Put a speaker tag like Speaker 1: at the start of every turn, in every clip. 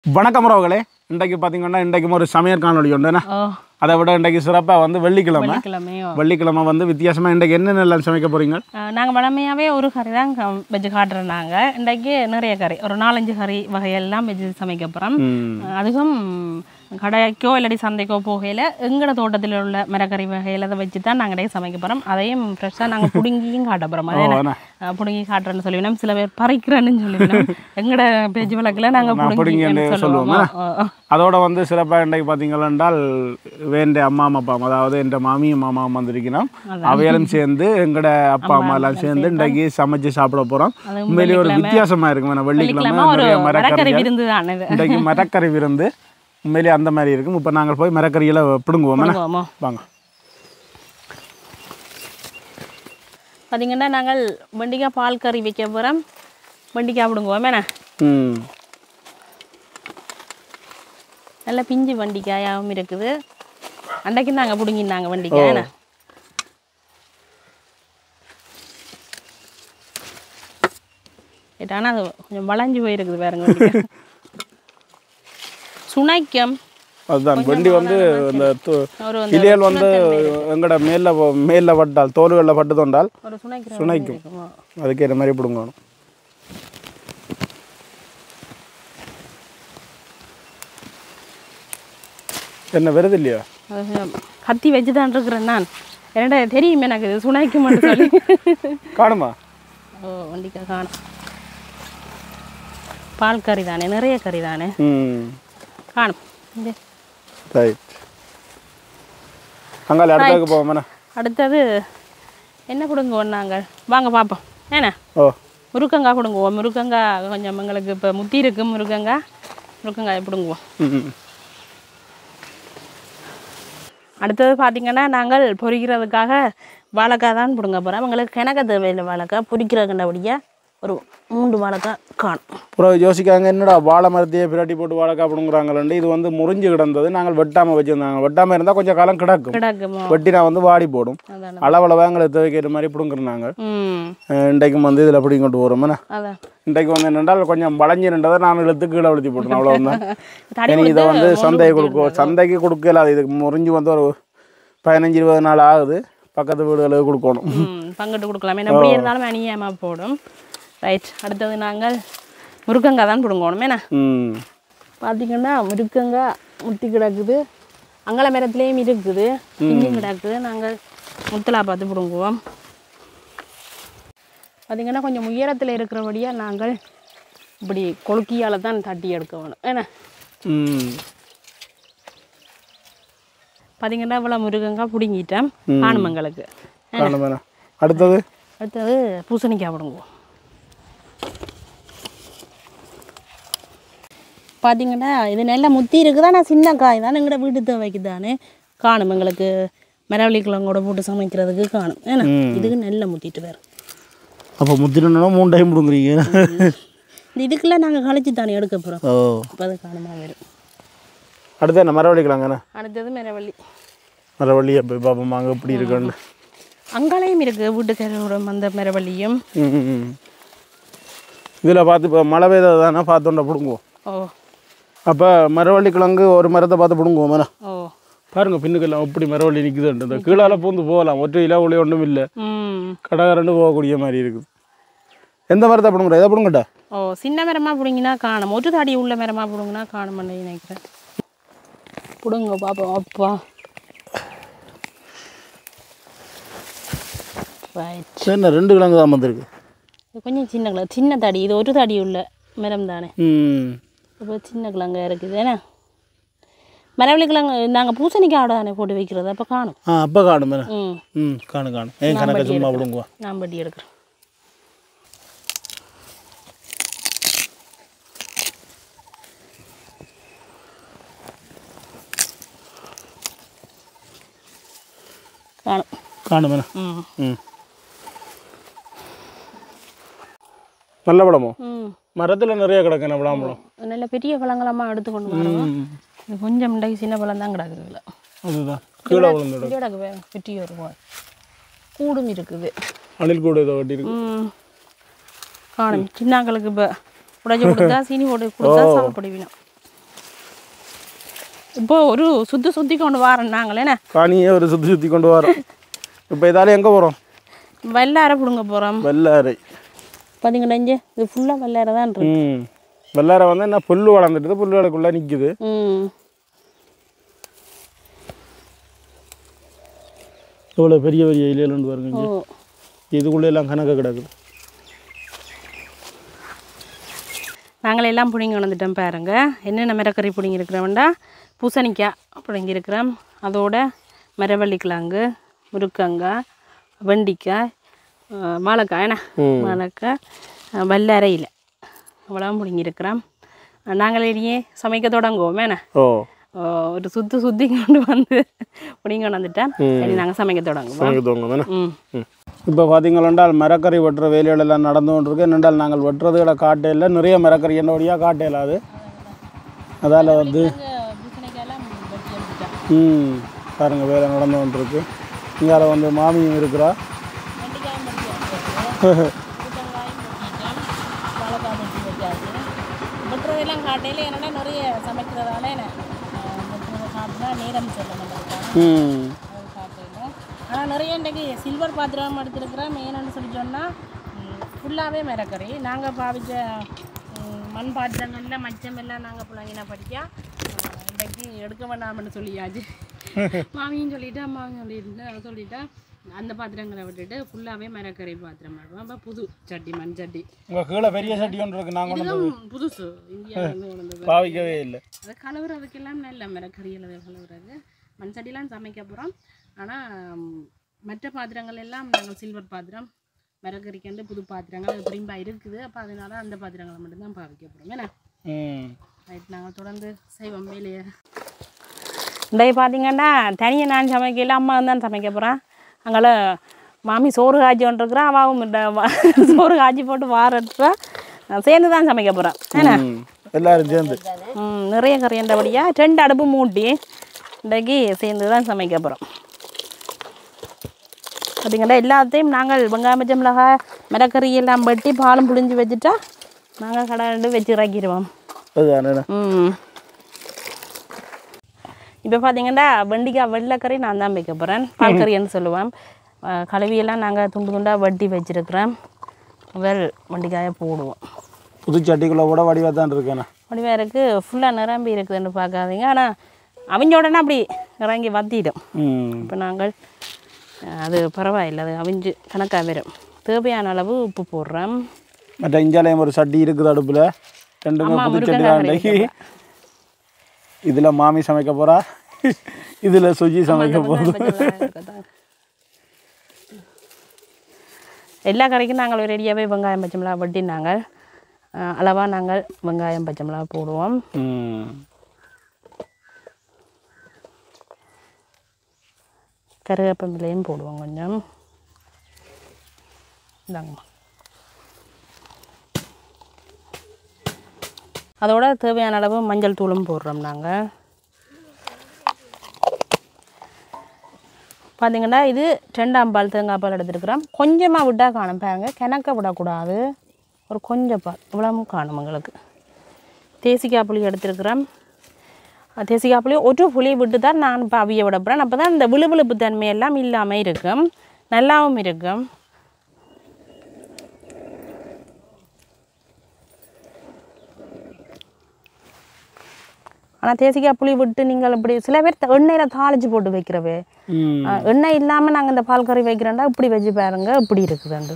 Speaker 1: வணக்கம் உறவுகளே இன்றைக்கு பார்த்தீங்கன்னா இன்றைக்கும் ஒரு சமையல் காணொலி உண்டுண்ணே
Speaker 2: ஓ
Speaker 1: அதை விட இன்றைக்கு சிறப்பாக வந்து வெள்ளிக்கிழமை
Speaker 2: வெள்ளிக்கிழமையோ
Speaker 1: வெள்ளிக்கிழமை வந்து வித்தியாசமாக இன்றைக்கு என்னென்னலாம் சமைக்க போகிறீங்க
Speaker 2: நாங்கள் வழமையாகவே ஒரு கறி தான் வெஜ் காட்டுறோம் நாங்கள் இன்றைக்கு நிறைய கறி ஒரு நாலஞ்சு கறி வகையெல்லாம் வெஜ் சமைக்க போகிறோம் அதுவும் கடைக்கோ இல்லாட்டி சந்தைக்கோ போகையில் எங்களோட தோட்டத்தில் உள்ள மரக்கறி வகையில் அதை வச்சு தான் நாங்கள் இன்றைக்கு சமைக்க போகிறோம் அதையும் ஃப்ரெஷ்ஷாக நாங்கள் பிடுங்கியும் காட்ட போகிறோம் அதே
Speaker 1: அண்ணா.
Speaker 2: பிடுங்கி காட்டுறேன்னு சொல்லிவினோம் சில பேர் பறிக்கிறேன்னு சொல்லிவினோம் எங்களோட பேச்சு வழக்கில் நாங்கள்
Speaker 1: பிடுங்கின்னு
Speaker 2: பிடுங்கின்னு
Speaker 1: சொல்லுவோம்.
Speaker 2: சொல்லுவோம் ஓ, ஓ.
Speaker 1: அதோட வந்து சிறப்பாக இன்றைக்கு பார்த்தீங்கள் என்றால் வேண்ட அம்மா அப்பா அதாவது என் மாமியும் மாமாவும் வந்திருக்கிறோம் அவையெல்லாம் சேர்ந்து எங்களோட அப்பா அம்மா எல்லாம் சேர்ந்து இன்றைக்கு சமைச்சு சாப்பிட போகிறோம்
Speaker 2: அது
Speaker 1: உண்மையிலேயே ஒரு வித்தியாசமாக இருக்கும் ஏன்னா வெள்ளிக்கிழமை
Speaker 2: வெள்ளிக்கிழமை ஒரு
Speaker 1: நிறைய
Speaker 2: மரக்கறி
Speaker 1: மரக்கறி
Speaker 2: விருந்து தான் இது
Speaker 1: இன்றைக்கு மரக்கறி விருந்து உண்மையிலேயே அந்த மாதிரி இருக்கும் இப்போ நாங்கள் போய் மரக்கறியில் பிடுங்குவோம் என்ன?
Speaker 2: பிடுங்குவோமோ
Speaker 1: வாங்க
Speaker 2: பார்த்தீங்கன்னா நாங்கள் வெண்டிக்காய் பால் கறி வைக்க போகிறோம் வெண்டிக்காய் விடுங்குவோம் என்ன
Speaker 1: ம்
Speaker 2: நல்ல பிஞ்சு வெண்டிக்காயாகவும் இருக்குது அன்றைக்கு நாங்கள் பிடுங்கினாங்க வெண்டிக்காய் என்ன ஆனால் அது கொஞ்சம் வளைஞ்சு போயிருக்குது வேறுங்க வெண்டிக்காய் சுனைக்கம்
Speaker 1: அதுதான் வெண்டி வந்து இந்த து-
Speaker 2: ஒரு வந்து
Speaker 1: இலையல் வந்து எங்கட மேல மேல பட்டால் தோல்களில் பட்டு தொண்டால்
Speaker 2: ஒரு சுனைக்கிற
Speaker 1: சுனைக்கும்.
Speaker 2: இருக்குமோ.
Speaker 1: அதுக்கேற்ற மாதிரி பிடுங்கணும் என்ன வருது இல்லையா
Speaker 2: அது கொஞ்சம் கத்தி வச்சு தான் இருக்கிறேன் நான் என்னடா தெரியும் எனக்கு இது சுனைக்குமான்னு சொல்லி
Speaker 1: காணுமா
Speaker 2: ஓ வண்டிக்காய் காணும் பால் கறி தானே நிறைய கறி தானே
Speaker 1: ம்
Speaker 2: காணும் இந்த
Speaker 1: ரைட் அங்கால அடுத்ததுக்கு போவோம்
Speaker 2: அடுத்தது என்ன கொடுங்குவோம் நாங்கள் வாங்க பார்ப்போம் ஏண்ணா
Speaker 1: ஓ
Speaker 2: முருக்கங்காய் கொடுங்குவோம் முருக்கங்காய் கொஞ்சம் எங்களுக்கு இப்போ முத்தி இருக்கு முருக்கங்காய் முருக்கங்காய் பிடுங்குவோம்
Speaker 1: ம்
Speaker 2: அடுத்தது பார்த்தீங்கன்னா நாங்கள் பொரிக்கிறதுக்காக வாழைக்காய் தான் பிடுங்க போகிறோம் எங்களுக்கு கிணக்க தேவையில்லை வாழைக்காய் பொரிக்கிறதுண்டபடியாக ஒரு மூன்று வாழைக்காய் காணும்
Speaker 1: அப்புறம் யோசிக்காங்க என்னடா வாழை மரத்தையே பிரட்டி போட்டு வாழைக்காய் பிடுங்குறாங்களேன்ட்டு இது வந்து முறிஞ்சு கிடந்தது நாங்கள் வெட்டாமல் வச்சுருந்தாங்க வெட்டாமல் இருந்தால் கொஞ்சம் காலம் கிடக்கும்
Speaker 2: கிடக்குமோ
Speaker 1: வெட்டினா வந்து வாடி போடும்
Speaker 2: அதான
Speaker 1: அளவளவாக எங்களுக்கு தேவைக்கிற மாதிரி பிடுங்குறாங்க
Speaker 2: ம்
Speaker 1: இன்றைக்கும் வந்து இதில் பிடிங்க கொண்டு வரோம் என்ன
Speaker 2: அதான்
Speaker 1: இன்றைக்கு வந்து என்னென்றால் கொஞ்சம் வளைஞ்சிருந்ததை நான் இழுத்து கீழே அழுத்தி போட்டேன் அவ்வளோதான்
Speaker 2: தடி
Speaker 1: இனி இதை
Speaker 2: கொடுத்து
Speaker 1: வந்து
Speaker 2: மூண்டு
Speaker 1: சந்தைக்கு
Speaker 2: கொடுத்து
Speaker 1: கொடுக்கும் சந்தைக்கு கொடுக்கல அது இதுக்கு முறிஞ்சு வந்து ஒரு பதினஞ்சு இருபது நாள் ஆகுது பக்கத்து வீடுகளுக்கு கொடுக்கணும்
Speaker 2: ம் பங்கிட்டு கொடுக்கலாம் என்ன எப்படி இருந்தாலும் அநியாயமாக போடும் ரைட் அடுத்தது நாங்கள் முருக்கங்காய் தான் பிடுங்கணும் என்ன
Speaker 1: ம்
Speaker 2: பார்த்தீங்கன்னா முருக்கங்காய் முத்தி கிடக்குது அங்கல மரத்துலேயும் இருக்குது இங்கேயும் கிடக்குது நாங்கள் முத்தலா பார்த்து பிடுங்குவோம் பார்த்தீங்கன்னா கொஞ்சம் உயரத்தில் இருக்கிறபடியாக நாங்கள் இப்படி கொழுக்கியால் தான் தட்டி எடுக்க வேணும் என்ன
Speaker 1: ம்
Speaker 2: பார்த்தீங்கன்னா இவ்வளோ முருகங்காய் பிடுங்கிட்டேன் காணும் எங்களுக்கு
Speaker 1: காணும் வேணாம் அடுத்தது
Speaker 2: அடுத்தது பூசணிக்காய் பிடுங்குவோம் பார்த்தீங்கன்னா இது நல்லா முத்தி இருக்குதா நான் சின்ன காய் தான் எங்களோட வீட்டு தேவைக்கு தானே காணும் எங்களுக்கு மரவள்ளி கிழங்கோட போட்டு சமைக்கிறதுக்கு காணும் ஏன்னா இதுக்கு நல்லா முத்திட்டு வேறு
Speaker 1: அப்போ முத்திரனா மூணு டைம் பிடுங்குறீங்க
Speaker 2: இந்த இதுக்கெல்லாம் நாங்கள் கழிச்சு தானே எடுக்க போகிறோம்
Speaker 1: ஓ
Speaker 2: இப்போ அது காணுமா வரும்
Speaker 1: அடுத்து என்ன மரவள்ளிக்கலாங்கண்ணே
Speaker 2: அடுத்தது மரவள்ளி
Speaker 1: மரவள்ளியை போய் பார்ப்போம் அங்கே எப்படி இருக்குன்னு
Speaker 2: அங்காலையும் இருக்குது வீட்டுக்காரோட அந்த மரவள்ளியும்
Speaker 1: ம் இதில் பார்த்து இப்போ மழை பெய்தது தானே பார்த்தோண்ட பிடுங்குவோம்
Speaker 2: ஓ
Speaker 1: அப்போ மரவள்ளி கிழங்கு ஒரு மரத்தை பார்த்து பிடுங்குவோம் மேடம்
Speaker 2: ஓ
Speaker 1: பாருங்க பின்னுக்கெல்லாம் எப்படி மரவள்ளி நிற்குதுன்ட்டு இந்த கீழால பூந்து போகலாம் ஒற்றை இலை ஒளி ஒன்றும் இல்லை
Speaker 2: ம்
Speaker 1: கடகரண்டு போகக்கூடிய மாதிரி இருக்குது எந்த மரத்தை பிடுங்குற எதை பிடுங்கட்டா
Speaker 2: ஓ சின்ன மரமாக பிடுங்கினா காணும் ஒரு தடி உள்ள மரமாக பிடுங்கினா காணும்னு நினைக்கிறேன் பிடுங்க பாப்போம் அப்பா ரைட்
Speaker 1: என்ன ரெண்டு கிழங்கு தான் வந்திருக்கு
Speaker 2: இது கொஞ்சம் சின்ன கிழங்கு சின்ன தடி இது ஒரு தடி உள்ள மரம் தானே
Speaker 1: ம்
Speaker 2: இப்போ சின்ன கிழங்கா இருக்குது ஏன்னா மரவள்ளி கிழங்கு நாங்கள் பூசணிக்காயோட தானே போட்டு வைக்கிறது அப்போ காணும்
Speaker 1: ஆ அப்போ காணும் மேடம்
Speaker 2: ம்
Speaker 1: ம் காணும் காணும் ஏன் கணக்கை சும்மா பிடுங்குவோம்
Speaker 2: நான் பட்டி எடுக்கிறேன் காணும்
Speaker 1: காணும் மேடம்
Speaker 2: ம்
Speaker 1: ம் நல்ல பழமோ
Speaker 2: ம்
Speaker 1: மரத்தில் நிறைய கிடக்கு பழாம்பழம்
Speaker 2: நல்ல பெரிய பழங்களமாக எடுத்து கொண்டு வரோம் இது கொஞ்சம் இன்றைக்கு சின்ன பழம் தான் கிடக்குதுல
Speaker 1: அதுதான் கீழே விழுந்துடும்
Speaker 2: இங்கே கிடக்கு வே- பெரிய ஒரு வா- கூடும் இருக்குது
Speaker 1: அணில் கூட இதை கட்டியிருக்கு
Speaker 2: ம் காணும் சின்னாக்களுக்கு இப்போ உடைச்சி கொடுத்தா சீனி போட்டு கொடுத்தா சாப்பிடுவினோம் இப்போ ஒரு சுற்றி சுற்றி கொண்டு வரோம் நாங்களேண்ணே
Speaker 1: காணியே ஒரு சுற்றி சுற்றி கொண்டு வரோம் இப்போ இதால எங்கே போகிறோம்
Speaker 2: வெள்ளார பிடுங்க போகிறோம்
Speaker 1: வெள்ளாரை
Speaker 2: பார்த்தீங்கன்னா இங்கே இது ஃபுல்லாக வெள்ளார தான் இருக்கு
Speaker 1: ம் வெள்ளாரை வந்து என்ன புல் வளர்ந்துட்டு புல் வளக்குள்ளே நிற்குது
Speaker 2: ம்
Speaker 1: இவ்வளோ பெரிய பெரிய இலையிலண்டு பாருங்க
Speaker 2: ஓ
Speaker 1: இங்க. இதுக்குள்ளே எல்லாம் கணக்கு கிடக்குது
Speaker 2: நாங்கள் எல்லாம் பிடிங்கி வந்துட்டோம் பாருங்க என்னென்ன மிரக்கறி பிடிங்கி இருக்கிறோம்டா பூசணிக்காய் பிடுங்கி இருக்கிறோம் அதோட மரவள்ளிக்கிழங்கு முருக்கங்காய் வெண்டிக்காய் அஹ், வாழைக்காய் என்ன வாழைக்காய் அஹ், வல்லரையில் அவ்வளோ பிடுங்கி இருக்கிறோம் நாங்கள் இனியே சமைக்க தொடங்குவோம் என்ன
Speaker 1: ஓ
Speaker 2: ஒரு சுற்றி சுற்றி கொண்டு வந்து பிடிங்கி கொண்டு வந்துட்டேன் இனி நாங்கள் சமைக்க தொடங்குவோம்
Speaker 1: சமைக்க தோங்க தானே
Speaker 2: ம்
Speaker 1: இப்போ பார்த்தீங்களென்றால் மரக்கறி வெட்டுற வேலைகள் எல்லாம் நடந்து கொண்டிருக்கு என்னென்றால் நாங்கள் வெட்டுறதுகளை காட்டையில் நிறைய மரக்கறி என்னோடையாக காட்டையில் அது அதால் வந்து ம் பாருங்க வேலை நடந்து கொண்டிருக்கு இங்கால வந்து மாமியும் இருக்கிறா
Speaker 2: வெட்டுறதெல்லாம் காட்டையில் என்னடா நிறைய சமைக்கிறதால என்ன வெட்டுறதை காட்டினா நேரம் செல்ல மாட்டேங்கிறாங்க
Speaker 1: ம்
Speaker 2: காட்டையில் ஆனால் நிறைய இன்றைக்கு சில்வர் பாத்திரம் எடுத்துருக்குறேன் மெயின்னு சொல்லி சொன்னால் ஃபுல்லாகவே மிரக்கறி நாங்கள் பாவிச்ச ம், மண் பாத்திரங்களில் மச்சம் எல்லாம் நாங்கள் பிள்ளைங்க படிக்க இன்றைக்கு எடுக்க வேண்டாம்னு சொல்லியாச்சு மாமியும் சொல்லிட்டு அம்மாவும் சொல்லிட்டு சொல்லிட்டா அந்த பாத்திரங்களை விட்டுட்டு ஃபுல்லாகவே மிரக்கறி பாத்திரம் பண்ணுவோம் அப்போ புது சட்டி மண் சட்டி
Speaker 1: உங்கள் கீழே பெரிய சட்டி ஒன்று இருக்குது நாங்கள் ஒன்று
Speaker 2: இதுவும் புதுசு இந்தியாவிலேருந்து கொண்டு வந்தது
Speaker 1: பாவிக்கவே இல்லை
Speaker 2: அது கழுவுறதுக்கெல்லாம் நல்ல மிரக்கறியில் கழுவுறது மண் சட்டிலாம் சமைக்க போகிறோம் ஆனால் மற்ற பாத்திரங்கள் எல்லாம் நாங்கள் சில்வர் பாத்திரம் மிரக்கறிக்கண்டு புது பாத்திரங்கள் அது திரும்ப இருக்குது அப்போ அதனால அந்த பாத்திரங்களை மட்டும்தான் பாவிக்க போகிறோம் ஏன்னா
Speaker 1: ம்
Speaker 2: ரைட் நாங்கள் தொடர்ந்து செய்வோம் வேலையை இன்றைக்கு பார்த்தீங்கன்னா தனியாக நான் சமைக்கல அம்மா தான் சமைக்க போகிறேன் அங்கே மாமி சோறு காய்ச்சி கொண்டிருக்கிறேன் அவாவும் இந்த வா- சோறு காய்ச்சி போட்டு வாரட்டுறா சேர்ந்து தான் சமைக்க போகிறேன் ஏன்னா
Speaker 1: ம் எல்லாரும் சேர்ந்து
Speaker 2: ம், நிறைய கறி என்றபடியாக ரெண்டு அடுப்பு மூட்டி இன்றைக்கு சேர்ந்து தான் சமைக்க போகிறோம் பார்த்தீங்கன்னா எல்லாத்தையும் நாங்கள் வெங்காயம் பச்சை மிளகாய் மிளகறி எல்லாம் வெட்டி பாலும் புளிஞ்சு வச்சுட்டா நாங்கள் கடை வச்சு இறக்கிடுவோம்
Speaker 1: அதுதானே
Speaker 2: ம் இப்போ பார்த்தீங்கன்னா வெண்டிக்காய் வெள்ளைக்கறி நான் தான் வைக்க போகிறேன் பால்கறின்னு சொல்லுவேன் அஹ் கழுவியெல்லாம் நாங்கள் துண்டு துண்டாக வெட்டி வச்சிருக்கிறோம் வெள் வெண்டிக்காயை போடுவோம்
Speaker 1: புது சட்டிக்குள்ளே கூட வடிவாக தான் இருக்கேண்ணே
Speaker 2: வடிவாக இருக்குது ஃபுல்லாக நிரம்பி இருக்குதுன்னு பார்க்காதீங்க ஆனால் அவங்க உடனே அப்படி இறங்கி வத்திடும்
Speaker 1: ம்
Speaker 2: இப்போ நாங்கள் அஹ், அது பரவாயில்லை அது அவிஞ்சு கணக்காக வரும் தேவையான அளவு உப்பு போடுறோம்
Speaker 1: மற்ற இஞ்சாலயம் ஒரு சட்டி இருக்குது அடுப்பில் ரெண்டுமே
Speaker 2: அம்மா
Speaker 1: புது சட்டி
Speaker 2: முருங்கக்காய்
Speaker 1: தான்
Speaker 2: கறி
Speaker 1: இன்றைக்கி இதில் மாமி சமைக்க போகிறா இதில் சுஜி சமைக்க போகுது
Speaker 2: எல்லா கறிக்கும் நாங்கள் ரெடியாகவே வெங்காயம் பச்சை மிளகா வெட்டி நாங்கள் அளவாக நாங்கள் வெங்காயம் பச்சை மிளகா போடுவோம்
Speaker 1: ம்
Speaker 2: கருவேப்பமிலையும் போடுவோம் கொஞ்சம் இந்தாங்கம்மா அதோட தேவையான அளவு மஞ்சள் தூளும் போடுறோம் நாங்கள் பார்த்தீங்கன்னா இது ரெண்டாம் பால் தேங்காய் பால் எடுத்துருக்குறோம் கொஞ்சமாக விட்டால் காணும் பாருங்க கிணக்க விடக்கூடாது ஒரு கொஞ்சம் பால் இவ்வளவும் காணும் எங்களுக்கு தேசிக்காய் புளி எடுத்துருக்குறோம் தேசிக்காய் புளி ஒரு புளி விட்டு தான் நான் இப்போ அவிய விட போகிறேன் அப்போ தான் இந்த விழுவிழுப்பு தன்மை எல்லாம் இல்லாமல் இருக்கும் நல்லாவும் இருக்கும் ஆனால் தேசிக்காய் புளி விட்டு நீங்கள் இப்படி சில பேர் த- எண்ணெயில தாளிச்சு போட்டு வைக்கிறவே
Speaker 1: ம்
Speaker 2: ஆ, எண்ணெய் இல்லாமல் நாங்கள் இந்த பால் கறி வைக்கிறோம்டா இப்படி வச்சு பாருங்க இப்படி இருக்குதுண்டு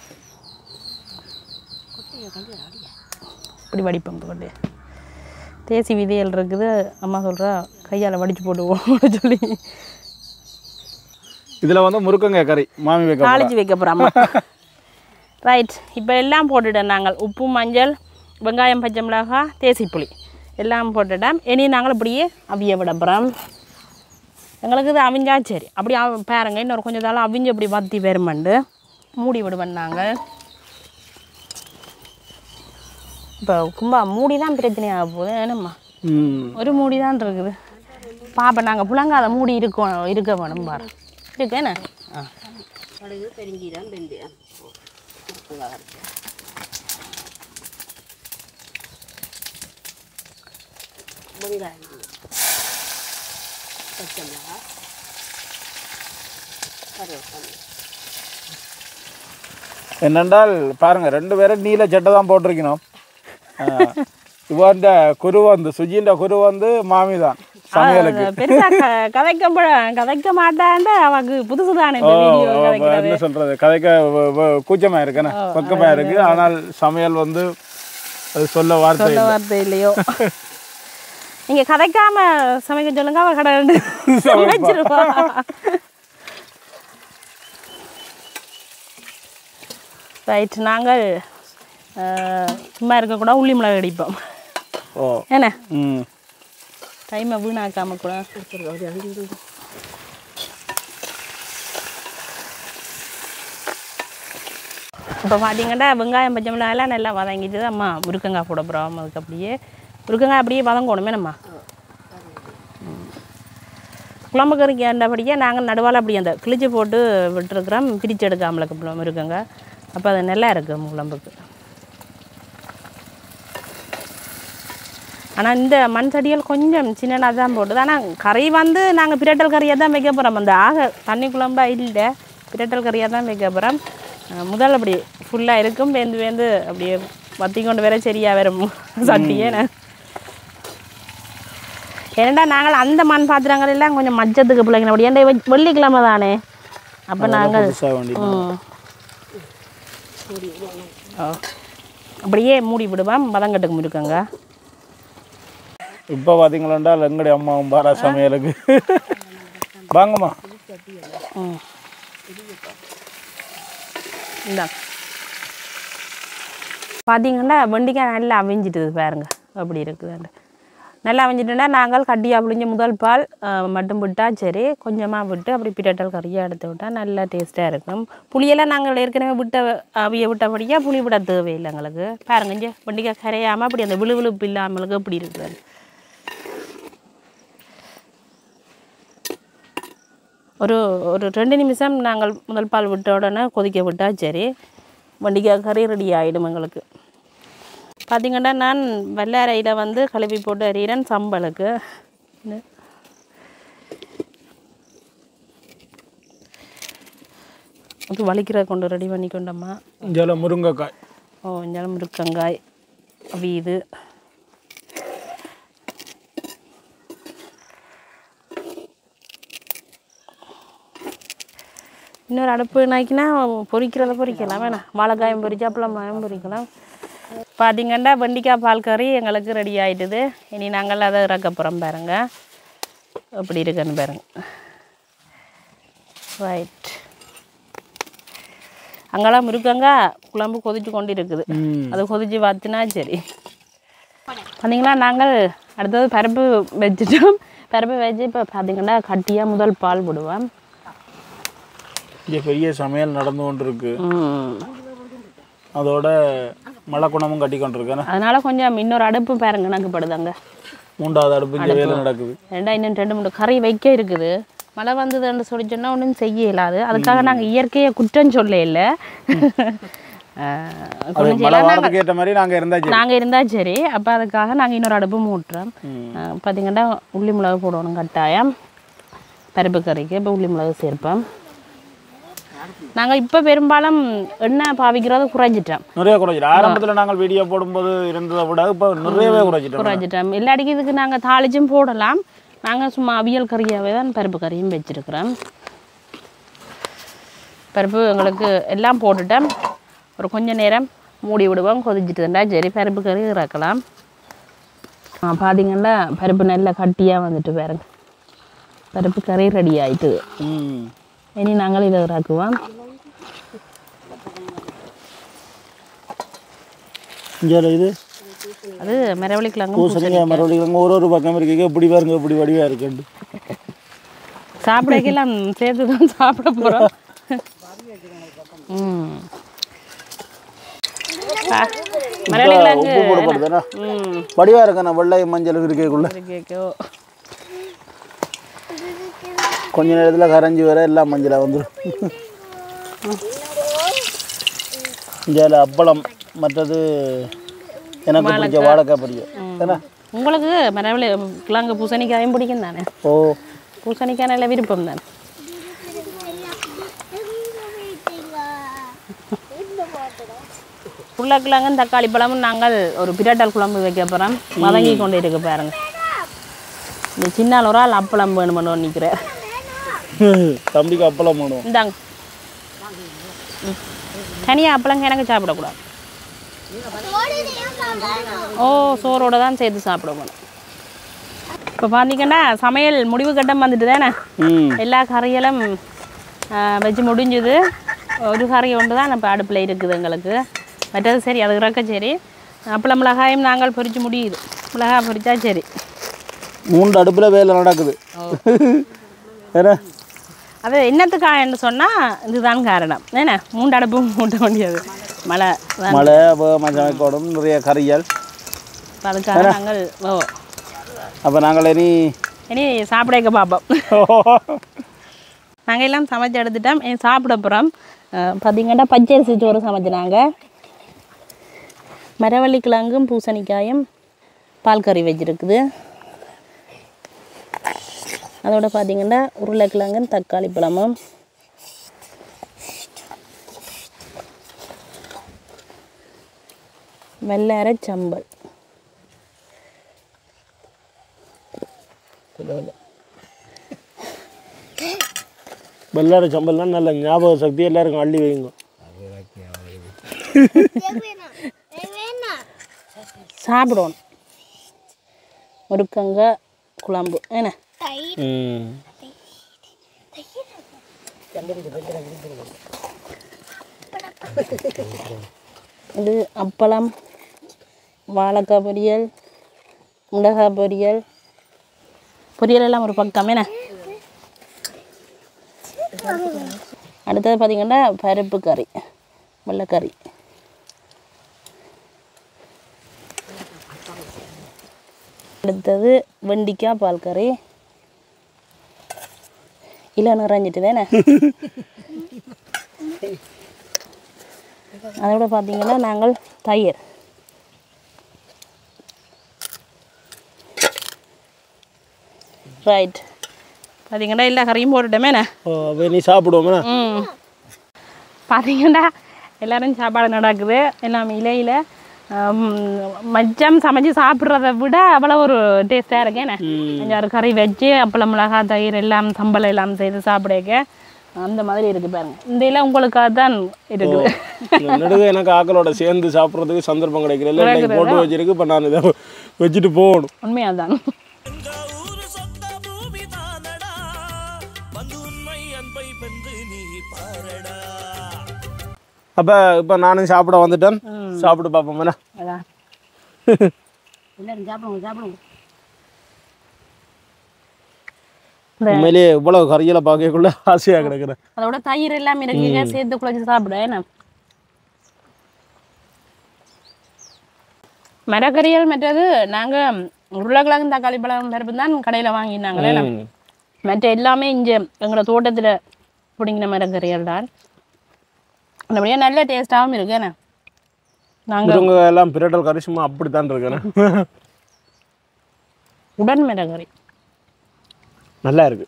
Speaker 2: இப்படி வடிப்போம் கொண்டு தேசி விதையல் இருக்குது அம்மா சொல்கிறா கையால் வடிச்சு போட்டு சொல்லி
Speaker 1: இதில் வந்து முருக்கங்காய் கறி மாமி வைக்க போறா.
Speaker 2: தாளிச்சு வைக்க போகிறோம் அம்மா ரைட் இப்போ எல்லாம் போட்டுட்டோம் நாங்கள் உப்பு மஞ்சள் வெங்காயம் பச்சை மிளகாய் தேசி புளி எல்லாம் போட்டுட்டோம் இனி நாங்கள் இப்படியே அவிய விட போகிறோம் எங்களுக்கு இது அவிஞ்சா சரி அப்படி அவ- பாருங்க இன்னொரு கொஞ்சம் தாள் அவிஞ்சு அப்படி வத்தி வருமண்டு மூடி விடுவேன் நாங்கள் இப்போ கும்பா மூடி தான் பிரச்சனையாக போகுது என்னம்மா
Speaker 1: ம்
Speaker 2: ஒரு மூடி தான் இருக்குது பாப்பா நாங்கள் புழங்காத மூடி இருக்கோம் இருக்க வேணும் பாரு இருக்கு என்ன ஆ
Speaker 3: கடுகு பெருஞ்சீரம் வெந்தயம் வெங்காயம் பச்சை மிளகா கருவேப்பிலை
Speaker 1: என்னென்றால் பாருங்க ரெண்டு பேரும் நீல சட்டை தான் போட்டிருக்கணும் இவன் குரு வந்து சுஜின்ற குரு வந்து மாமி தான் சமையலுக்கு
Speaker 2: பெருசா க- கதைக்க ப- கதைக்க மாட்டான்ட்டு அவக்கு புதுசு தானே
Speaker 1: ஓ,
Speaker 2: இந்த வீடியோ
Speaker 1: அப்ப
Speaker 2: கதைக்கிறது
Speaker 1: என்ன சொல்றது கதைக்க வ- வ- கூச்சமா இருக்குண்ணே பக்கமா இருக்கு ஆனால் சமையல் வந்து அது சொல்ல வார்த்தை
Speaker 2: சொல்ல வார்த்தை இல்லையோ நீங்க கதைக்காம சமைக்க சொல்லுங்க அவ கடை ரெண்டு சமைச்சிருவா ரைட் நாங்கள் அஹ், சும்மா இருக்கக்கூடாது உள்ளி மிளகு அடிப்போம்
Speaker 1: ஓ
Speaker 2: என்ன
Speaker 1: ம்
Speaker 2: டைமை வீணாக்காம கூட இப்போ பார்த்தீங்கன்னா வெங்காயம் பச்சை மிளகாய் எல்லாம் நல்லா வதங்கிட்டு அம்மா முருக்கங்காய் போட போகிறோம் அதுக்கு அப்படியே முருக்கங்காய் அப்படியே வதங்கணுமே நம்ம குழம்பு கறிக்கு அண்டபடியே நாங்கள் நடுவால் அப்படி அந்த கிழிச்சு போட்டு விட்டுருக்குறோம் பிரித்து எடுக்காமலுக்கு முருக்கங்காய் அப்போ அது நல்லா இருக்கும் குழம்புக்கு ஆனால் இந்த மண் சட்டிகள் கொஞ்சம் சின்னதாக தான் போட்டுது ஆனால் கறி வந்து நாங்கள் பிரட்டல் கறியாக தான் வைக்க போகிறோம் அந்த ஆக தண்ணி குழம்பா இல்லை பிரட்டல் கறியாக தான் வைக்க போகிறோம் முதல் அப்படி ஃபுல்லாக இருக்கும் வேந்து வேந்து அப்படியே வத்தி கொண்டு வர சரியாக வரும் சட்டியே நான் ஏன்டா நாங்கள் அந்த மண் பாத்திரங்கள் எல்லாம் கொஞ்சம் மஞ்சத்துக்கு பிள்ளைங்க அப்படி ஏன்டா வெ- வெள்ளிக்கிழமை தானே அப்போ நாங்கள்
Speaker 1: புதுசாக வேண்டி
Speaker 2: ம். ஓ அப்படியே மூடி விடுவோம் வதங்கட்டுக்கு இருக்குங்க
Speaker 1: இப்போ பார்த்தீங்களா எங்களுடைய அம்மாவும் பாரா சமையலுக்கு வாங்கம்மா
Speaker 2: ம் இந்தா பார்த்தீங்கன்னா வெண்டிக்காய் நல்லா அவிஞ்சிட்டுது பாருங்க அப்படி இருக்குதுண்டு நல்லா அவிஞ்சிட்டுனா நாங்கள் கட்டியாக புளிஞ்ச முதல் பால் அஹ், மட்டும் விட்டால் சரி கொஞ்சமாக விட்டு அப்படி பிரட்டல் கறியாக எடுத்து விட்டால் நல்லா டேஸ்ட்டாக இருக்கும் புளியெல்லாம் நாங்கள் ஏற்கனவே விட்ட அவிய விட்டபடியாக புளி விட தேவையில்லை எங்களுக்கு பாருங்க இங்கே வெண்டிக்காய் கரையாமல் அப்படி அந்த விழுவிழுப்பு இல்லாமலுக்கு அப்படி இருக்குது ஒரு ஒரு ரெண்டு நிமிஷம் நாங்கள் முதல் பால் விட்ட உடனே கொதிக்க விட்டால் சரி வண்டிக்காய் கறி ரெடி ஆகிடும் எங்களுக்கு பார்த்திங்கன்னா நான் வெள்ளரையில் வந்து கழுவி போட்டு அறிகிறேன் சம்பளுக்கு இது. அது வலிக்கிற கொண்டு ரெடி பண்ணி கொண்டம்மா
Speaker 1: இதில் முருங்கைக்காய்
Speaker 2: ஓ இஞ்சால முருக்கங்காய் வீது இன்னொரு அடுப்பு நாக்கினா பொரிக்கிறத பொரிக்கலாம் வேணாம் வாழைக்காயும் பொரிச்சு அப்பளம் பொரிக்கலாம் பார்த்தீங்கன்னா வெண்டிக்காய் பால் கறி எங்களுக்கு ரெடி ஆயிட்டுது இனி நாங்கள் அதை இறக்க போகிறோம் பாருங்க எப்படி இருக்குன்னு பாருங்க ரைட் அங்கெல்லாம் முருக்கங்க குழம்பு கொதிச்சு கொண்டு இருக்குது
Speaker 1: ம்
Speaker 2: அது கொதிச்சு பார்த்தினா சரி பார்த்தீங்களா நாங்கள் அடுத்தது பருப்பு வச்சுட்டோம் பருப்பு வச்சு இப்போ பார்த்தீங்கன்னா கட்டியாக முதல் பால் விடுவோம்
Speaker 1: இங்கே பெரிய சமையல் நடந்து கொண்டு இருக்கு
Speaker 2: ம்.
Speaker 1: அதோட மழை குணமும் கட்டி கொண்டிருக்கேன்
Speaker 2: அதனால கொஞ்சம் இன்னொரு அடுப்பு பாருங்க எனக்கு படுதாங்க
Speaker 1: மூன்றாவது அடுப்பு இங்கே வேலை நடக்குது
Speaker 2: ரெண்டா இன்னும் ரெண்டு மூணு கறி வைக்க இருக்குது மழை வந்ததுன்னு சொல்லி சொன்னால் ஒன்றும் செய்ய இயலாது அதுக்காக நாங்கள் இயற்கையை குற்றம் சொல்ல இல்லை
Speaker 1: அது மழை வாரத்துக்கு ஏற்ற மாதிரி நாங்கள் இருந்தாச்சு
Speaker 2: நாங்கள் இருந்தால் சரி அப்போ அதுக்காக நாங்கள் இன்னொரு அடுப்பு மூட்டுறோம் பார்த்தீங்கன்னா உள்ளி மிளகு போடணும் கட்டாயம் பருப்பு கறிக்கு இப்போ உள்ளி மிளகு சேர்ப்போம் நாங்கள் இப்போ பெரும்பாலும் எண்ணெய் பாவிக்கிறது குறைஞ்சிட்டோம்
Speaker 1: நிறைய குறைச்சிட்டோம் ஆரம்பத்தில் நாங்கள் வீடியோ போடும்போது இருந்ததை விட இப்போ நிறையவே குறைச்சிட்டோம்
Speaker 2: குறைஞ்சிட்டோம் இல்லாட்டிக்கு இதுக்கு நாங்கள் தாளிச்சும் போடலாம் நாங்கள் சும்மா அவியல் கறியாகவே தான் பருப்பு கறியும் வச்சுருக்கிறோம் பருப்பு எங்களுக்கு எல்லாம் போட்டுட்டோம் ஒரு கொஞ்ச நேரம் மூடி விடுவோம் கொதிச்சுட்டுண்டா சரி பருப்பு கறி இறக்கலாம் ஆ, பார்த்தீங்கன்னா பருப்பு நல்லா கட்டியாக வந்துட்டு பாருங்க பருப்பு கறி ரெடி ஆயிட்டு
Speaker 1: ம்
Speaker 2: இனி நாங்கள் இதை இறக்குவோம்
Speaker 1: இங்கே இது
Speaker 2: அது மரவள்ளி கிழங்கு
Speaker 1: பூசணிக்காய் மறுபடியும் ஒரு ஒரு பக்கம் இருக்கு இப்படி பாருங்க இப்படி வடிவாக இருக்குண்டு
Speaker 2: சாப்பிடக்கெல்லாம் சேர்த்து தான் சாப்பிட போகிறோம் ம் ஆ, மரவள்ளி கிழங்கு
Speaker 1: உப்பு போடப்படுதுண்ணா
Speaker 2: ம்
Speaker 1: வடிவாக இருக்கண்ணா வெள்ளை மஞ்சள் இருக்கேக்குள்ள
Speaker 2: கேக்கோ
Speaker 1: கொஞ்ச நேரத்தில் கரைஞ்சி வர எல்லாம் மஞ்சளாக வந்துடும் இங்கே அப்பளம் மற்றது எனக்கு பிடிச்ச வாழைக்காய் பொரியல் ஏன்னா
Speaker 2: உங்களுக்கு மரவள்ளி கிழங்கு பூசணிக்காயும் பிடிக்கும் தானே
Speaker 1: ஓ
Speaker 2: பூசணிக்காய் நல்ல விருப்பம் தான் உருளைக்கிழங்கும் தக்காளி பழமும் நாங்கள் ஒரு பிரட்டல் குழம்பு வைக்க போகிறோம் வதங்கி கொண்டு இருக்கு பாருங்க இந்த சின்ன ஒரு ஆள் அப்பளம் வேணுமென்னு நிற்கிறார்
Speaker 1: தம்பிக்கு அப்பளம் பண்ணுவோம்
Speaker 2: இந்தாங்க ம். தனியாக அப்பளங்க எனக்கு சாப்பிடக்கூடாது ஓ சோறோட தான் சேர்த்து சாப்பிடணும் இப்போ பார்த்தீங்கன்னா சமையல் முடிவு கட்டம் வந்துட்டு தானே
Speaker 1: ம்
Speaker 2: எல்லா கறிகளும் ஆ, வச்சு முடிஞ்சுது ஒரு கறி ஒன்று தான் இப்போ அடுப்பில் இருக்குது எங்களுக்கு மற்றது சரி அது இறக்க சரி அப்பளம் மிளகாயும் நாங்கள் பொரிச்சு முடியுது மிளகாய் பொரிச்சா சரி
Speaker 1: மூன்று அடுப்பில் வேலை நடக்குது வேற
Speaker 2: அது என்னத்துக்காகன்னு சொன்னால் இதுதான் காரணம் என்ன மூன்று அடுப்பும் மூட்ட வேண்டியது மழை தான்.
Speaker 1: மழை வேகமாக சமைக்கணும் நிறைய கறிகள்
Speaker 2: இப்ப அதுக்காக நாங்கள் ஓ
Speaker 1: அப்போ நாங்கள் இனி
Speaker 2: இனி சாப்பிடக்க பார்ப்போம் நாங்கள் எல்லாம் சமைச்சு எடுத்துட்டோம் இனி சாப்பிட போகிறோம் பார்த்தீங்கன்னா பச்சரிசி சோறு சமைச்சினாங்க மரவள்ளி கிழங்கும் பூசணிக்காயும் பால் கறி வச்சிருக்குது அதோட பார்த்தீங்கன்னா உருளைக்கிழங்கும் தக்காளி பழமும் வெள்ளரை சம்பல்
Speaker 1: வெள்ளார சம்பல்லாம் நல்ல ஞாபக சக்தி எல்லாருக்கும் அள்ளி வைங்க
Speaker 2: சாப்பிடணும் முருக்கங்க குழம்பு என்ன
Speaker 1: ம்
Speaker 2: இது அப்பளம் வாழைக்காய் பொரியல் மிளகாய் பொரியல் பொரியல் எல்லாம் ஒரு பக்கம் என்ன அடுத்தது பார்த்தீங்கன்னா பருப்பு கறி வெள்ளைக்கறி அடுத்தது வெண்டிக்காய் பால் கறி இல்லை நிறைஞ்சிட்டு தானே அதோட பார்த்தீங்கன்னா நாங்கள் தயிர் ரைட் பார்த்தீங்கன்னா எல்லா கறியும் போட்டுட்டோமேண்ணே
Speaker 1: அப்போ நீ சாப்பிடுவோமே
Speaker 2: ம் பார்த்தீங்கன்னா எல்லாரும் சாப்பாடு நடக்குது எல்லாம் இலையில் மச்சம் சமைச்சு சாப்பிட்றத விட அவ்வளோ ஒரு டேஸ்ட்டாக இருக்கேண்ணே அஞ்சாறு கறி வச்சு அப்பளம் மிளகாய் தயிர் எல்லாம் சம்பளம் எல்லாம் செய்து சாப்பிடக்க அந்த மாதிரி இருக்கு பாருங்க இந்த இலை உங்களுக்காக தான் இருக்குது
Speaker 1: நடுவே எனக்கு ஆக்களோட சேர்ந்து சாப்பிட்றதுக்கு சந்தர்ப்பம் கிடைக்கல இல்லை இன்னைக்கு போட்டு வச்சிருக்கு இப்போ நான் இதை வச்சுட்டு போகணும்
Speaker 2: உண்மையாக தான்
Speaker 1: அப்போ இப்போ நானும் சாப்பிட வந்துட்டேன் சாப்பிட்டு பார்ப்போம்
Speaker 2: அதான்
Speaker 3: எல்லாரும் சாப்பிடுங்க சாப்பிடுங்க
Speaker 1: உண்மையிலேயே இவ்வளவு கறிகளை பார்க்கக்குள்ள ஆசையாக கிடக்குறேன்
Speaker 2: அதோட தயிர் எல்லாம் இருக்குங்க சேர்த்து குழச்சி சாப்பிட என்ன மரக்கறிகள் மற்றது நாங்கள் உருளைக்கிழங்கு தக்காளி பழம் பருப்பு தான் கடையில் வாங்கினாங்களே
Speaker 1: ம்.
Speaker 2: மற்ற எல்லாமே இங்கே எங்களோட தோட்டத்தில் பிடிங்கின மரக்கறிகள் தான் அப்படியே நல்ல டேஸ்ட்டாகவும் இருக்கு என்ன நாங்கள்
Speaker 1: முருங்கை எல்லாம் பிரட்டல் கறி சும்மா அப்படித்தான் இருக்கேன்
Speaker 2: உடன் மரக்கறி
Speaker 1: நல்லா இருக்கு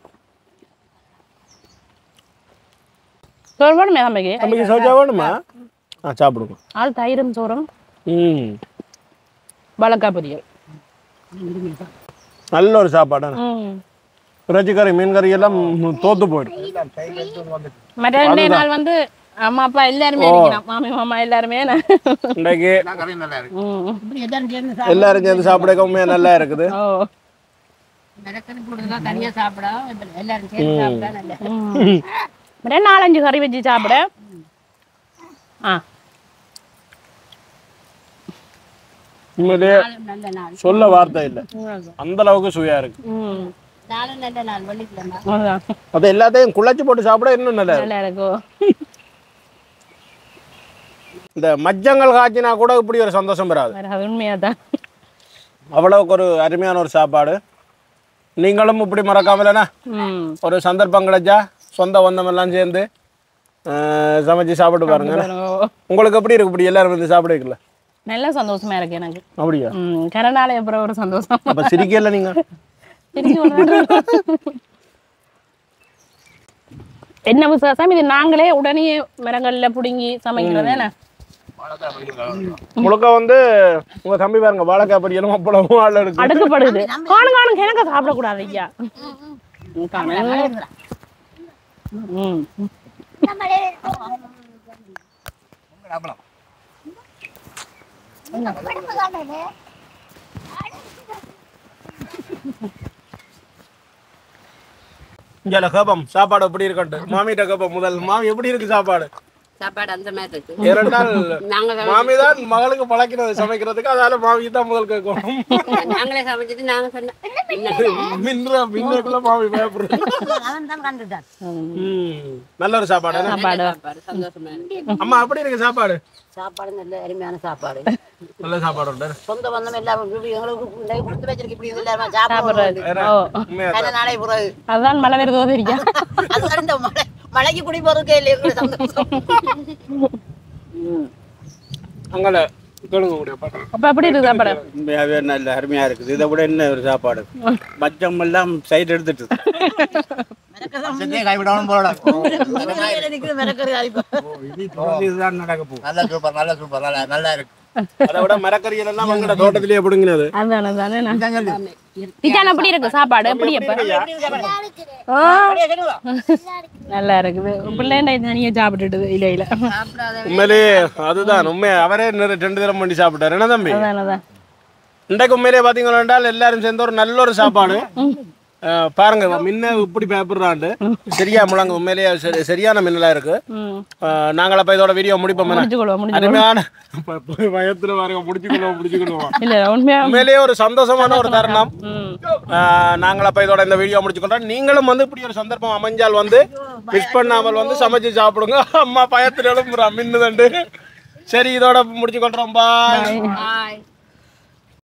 Speaker 2: சொல்லுவோம் தம்பிக்கு
Speaker 1: தம்பிக்கு சௌச்சா வேணுமா ஆ சாப்பிடுங்க
Speaker 2: அது தயிரும் சோறும்
Speaker 1: ம்
Speaker 2: வாழைக்காய் பொரியல்
Speaker 1: நல்ல ஒரு சாப்பாடான
Speaker 2: ம்
Speaker 1: இறைச்சி கறி மீன் கறி எல்லாம் தோத்து போயிடும்
Speaker 2: மற்ற ரெண்டே நாள் வந்து அம்மா அப்பா எல்லாருமே இருக்கிறோம் மாமி மாமா எல்லாருமே என்ன?
Speaker 1: இன்றைக்கு
Speaker 2: ம்.
Speaker 3: இப்படி எல்லாரும் சேர்ந்து
Speaker 1: எல்லாரும் சேர்ந்து சாப்பிட உண்மையாக நல்லா இருக்குது
Speaker 2: ஓ
Speaker 3: மிளக்கறி போடுறதுக்காக தனியாக சாப்பிட எல்லாரும் சேர்ந்து சாப்பிட்டா நல்ல
Speaker 2: ம். மற்ற நாலஞ்சு கறி வச்சு சாப்பிட ஆ
Speaker 1: உண்மையிலேயே
Speaker 3: நாளும் நல்ல நாள்
Speaker 1: சொல்ல வார்த்தை இல்லை அந்த அளவுக்கு சுவையா இருக்கு
Speaker 2: ம்
Speaker 3: நாளும் நல்ல நாள் வெள்ளிக்கிழமை
Speaker 2: அதுதான்
Speaker 1: அது எல்லாத்தையும் குழச்சி போட்டு சாப்பிட இன்னும் நல்லா இருக்கு
Speaker 2: நல்லா இருக்கும்
Speaker 1: இந்த மஜ்ஜங்கள் காய்ச்சினா கூட இப்படி ஒரு சந்தோஷம் வராது
Speaker 2: வேற அது உண்மையாக தான்
Speaker 1: அவ்வளவுக்கு ஒரு அருமையான ஒரு சாப்பாடு நீங்களும் இப்படி மறக்காமலண்ணா
Speaker 2: ம்
Speaker 1: ஒரு சந்தர்ப்பம் கிடைச்சா சொந்த பந்தம் எல்லாம் சேர்ந்து அஹ், சமைச்சு சாப்பிட்டு பாருங்க
Speaker 2: பாருங்க.
Speaker 1: உங்களுக்கு எப்படி இருக்கு இப்படி எல்லாரும் வந்து சாப்பிடுவீங்களா
Speaker 2: நல்ல சந்தோஷமா இருக்கு எனக்கு
Speaker 1: அப்படியா
Speaker 2: ம் கரநாளை அப்புறம் ஒரு சந்தோஷம்
Speaker 1: அப்ப சிரிக்கல நீங்க
Speaker 2: திருச்சி என்ன விசேஷம் இது நாங்களே உடனே மரங்கள்ல புடுங்கி சமைக்கிறது என்ன
Speaker 1: முழுக்க வந்து உங்க தம்பி பாருங்க வாழைக்காய் பொரியலும் அப்பளமும் ஆள் எடுக்கு
Speaker 2: அடுக்கப்படுது காணும் காணும் கிணக்க சாப்பிடக்கூடாது ஐயா ம், காணும். ம்
Speaker 1: இங்கே கேப்பம் சாப்பாடு எப்படி இருக்கட்டு மாமிகிட்ட கேப்பம் முதல் மாமி எப்படி இருக்கு சாப்பாடு
Speaker 3: சாப்பாடு அந்த மாதிரி இருக்கு
Speaker 1: இரண்டால்
Speaker 3: நாங்க
Speaker 1: மாமி தான் மகளுக்கு பழக்கிறது சமைக்கிறதுக்கு அதனால மாமி தான் முதல் கேட்கணும்
Speaker 3: நாங்களே சமைச்சிட்டு நாங்க சொன்னோம்
Speaker 1: மின்ற மின்னக்குள்ள மாமி பயப்படுறது
Speaker 3: அவன் தான் கண்டுட்டான்
Speaker 1: ம், நல்ல ஒரு சாப்பாடு என்ன?
Speaker 2: சாப்பாடு
Speaker 3: சாப்பாடு சந்தோஷமா இருக்கு
Speaker 1: அம்மா எப்படி இருக்கு சாப்பாடு
Speaker 3: சாப்பாடு நல்ல அருமையான சாப்பாடு
Speaker 1: நல்ல சாப்பாடு உண்டு
Speaker 3: சொந்த பந்தம் எல்லாம் இப்படி எங்களுக்கு இன்னைக்கு கொடுத்து வச்சிருக்கு இப்படி எல்லாருமே சாப்பிடுறது
Speaker 2: சாப்பிடுறது ஓ
Speaker 1: உண்மையா
Speaker 3: கன நாளை பிறகு
Speaker 2: அதுதான் மழை வருதோ தெரியா
Speaker 3: அதுதான் இந்த மழை மழைக்கு குடி போறதுக்கே இல்லையே எங்களுக்கு சந்தோஷம்
Speaker 1: அங்கே கேளுங்க முடியும் பாட்டு
Speaker 2: அப்ப எப்படி இருக்கு சாப்பாடு
Speaker 4: உண்மையாவே நல்ல அருமையா இருக்குது இதை விட என்ன ஒரு சாப்பாடு மச்சம் எல்லாம் சைடு எடுத்துட்டு
Speaker 5: கைவிடணும் போல
Speaker 4: இதுதான் நடக்க போகுது
Speaker 5: நல்ல சூப்பர் நல்ல சூப்பர் நல்லா நல்லா இருக்கு
Speaker 1: அதை விட மரக்கறிகள் எல்லாம் எங்கட தோட்டத்திலேயே பிடுங்கினது
Speaker 2: அதானே தானே டிஜான் எப்படி இருக்கு சாப்பாடு எப்படி எப்ப ஆ, நல்லா இருக்குது பிள்ளைண்ட தனியா சாப்பிட்டுட்டுது இல்ல இல்ல
Speaker 1: உண்மையிலேயே அதுதான் உண்மையா அவரே நிறைய ரெண்டு தரம் பண்ணி சாப்பிட்டாரு என்ன தம்பி
Speaker 2: அதான் அதான்
Speaker 1: இன்றைக்கு உண்மையிலேயே பார்த்தீங்கன்னா என்றால் எல்லாரும் சேர்ந்து ஒரு நல்ல ஒரு சாப்பாடு அஹ், பாருங்க முன்ன இப்படி பயப்படுறாண்டு சரியா முழங்க உண்மையிலேயே சரி- சரியான மின்னலா இருக்கு
Speaker 2: ம்
Speaker 1: அஹ், நாங்கள் அப்ப இதோட வீடியோ முடிப்போம் என்ன?
Speaker 2: முடிச்சுக்கொள்வோம் முடிச்சு
Speaker 1: அருமையான ப- ப- பயத்துல பாருங்க முடிச்சுக்கணும் முடிச்சுக்கணும்
Speaker 2: இல்ல உண்மையா
Speaker 1: உண்மையிலேயே ஒரு சந்தோஷமான ஒரு தருணம்
Speaker 2: ம்
Speaker 1: ஆஹ் நாங்கள் அப்ப இதோட இந்த வீடியோ முடிச்சுக்கிறோம் நீங்களும் வந்து இப்படி ஒரு சந்தர்ப்பம் அமைஞ்சால் வந்து மிஸ் பண்ணாமல் வந்து சமைச்சு சாப்பிடுங்க அம்மா பயத்துல எழுப்புறா மின்னுதண்டு சரி இதோட முடிச்சுக்கொள்றோம் பாய்